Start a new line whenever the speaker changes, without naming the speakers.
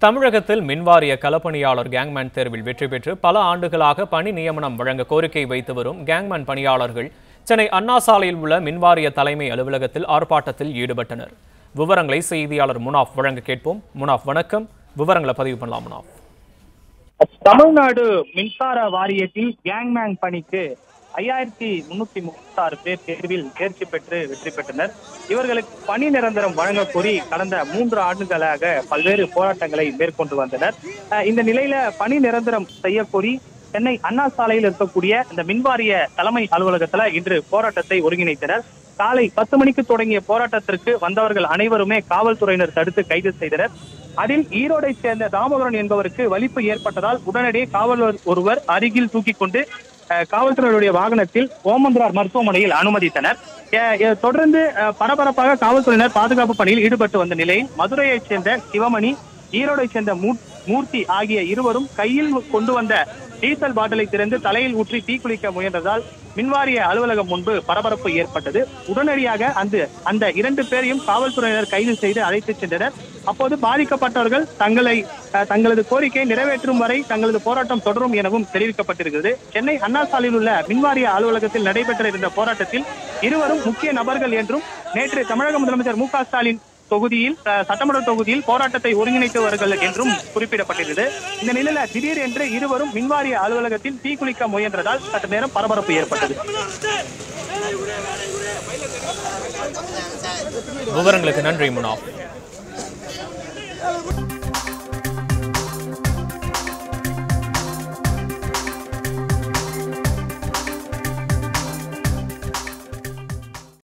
தமிழகத்தில் மின்வாரிய களப்பணியாளர் கேங்மேன் தேர்வில் வெற்றி பெற்று பல ஆண்டுகளாக பணி நியமனம் வழங்க கோரிக்கை வைத்து வரும் கேங்மேன் பணியாளர்கள் சென்னை அண்ணா சாலையில் உள்ள மின்வாரிய தலைமை அலுவலகத்தில் ஆர்ப்பாட்டத்தில் ஈடுபட்டனர் விவரங்களை செய்தியாளர் முனாஃப் வழங்க கேட்போம் முனாஃப் வணக்கம் விவரங்களை பதிவு பண்ணலாம் முனாஃப்
தமிழ்நாடு மின்சார வாரியத்தில் கேங்மேன் பணிக்கு ஐயாயிரத்தி முன்னூத்தி முப்பத்தாறு பேர் தேர்வில் தேர்ச்சி பெற்று வெற்றி பெற்றனர் இவர்களுக்கு பணி நிரந்தரம் வழங்க கோரி கடந்த மூன்று ஆண்டுகளாக பல்வேறு போராட்டங்களை மேற்கொண்டு வந்தனர் அஹ் இந்த நிலையில பணி நிரந்தரம் செய்ய கோரி சென்னை அண்ணா சாலையில் இருக்கக்கூடிய இந்த மின்வாரிய தலைமை அலுவலகத்துல இன்று போராட்டத்தை ஒருங்கிணைத்தனர் காலை பத்து மணிக்கு தொடங்கிய போராட்டத்திற்கு வந்தவர்கள் அனைவருமே காவல்துறையினர் தடுத்து கைது செய்தனர் அதில் ஈரோடை சேர்ந்த தாமோதரன் என்பவருக்கு வலிப்பு ஏற்பட்டதால் உடனடியே காவலர் ஒருவர் அருகில் தூக்கிக் கொண்டு அஹ், காவல்துறையினுடைய வாகனத்தில் ஓமந்திரார் மருத்துவமனையில் அனுமதித்தனர் அஹ், அஹ், தொடர்ந்து அஹ், பரபரப்பாக காவல்துறையினர் பாதுகாப்பு பணியில் ஈடுபட்டு வந்த நிலையில் மதுரையைச் சேர்ந்த சிவமணி ஈரோடை சேர்ந்த மூ- மூர்த்தி ஆகிய இருவரும் கையில் கொண்டு வந்த டீசல் பாட்டிலை திறந்து தலையில் ஊற்றி தீக்குளிக்க முயன்றதால் மின்வாரிய அலுவலகம் முன்பு பரபரப்பு ஏற்பட்டது உடனடியாக அந்த அந்த இரண்டு பேரையும் காவல்துறையினர் கைது செய்து அழைத்துச் சென்றனர் அப்போது பாதிக்கப்பட்டவர்கள் தங்களை அஹ், தங்களது கோரிக்கையை நிறைவேற்றும் வரை தங்களது போராட்டம் தொடரும் எனவும் தெரிவிக்கப்பட்டிருக்கிறது சென்னை அண்ணா சாலையில் உள்ள மின்வாரிய அலுவலகத்தில் நடைபெற்ற இந்த போராட்டத்தில் இருவரும் முக்கிய நபர்கள் என்றும் நேற்று தமிழக முதலமைச்சர் மு க ஸ்டாலின் தொகுதியில் அஹ், சட்டமன்ற தொகுதியில் போராட்டத்தை ஒருங்கிணைத்தவர்கள் என்றும் குறிப்பிடப்பட்டிருந்தது இந்த நிலையில திடீர் என்று இருவரும் மின்வாரிய அலுவலகத்தில் தீக்குளிக்க முயன்றதால் சற்று நேரம் பரபரப்பு ஏற்பட்டது
விவரங்களுக்கு நன்றி முனாஃப்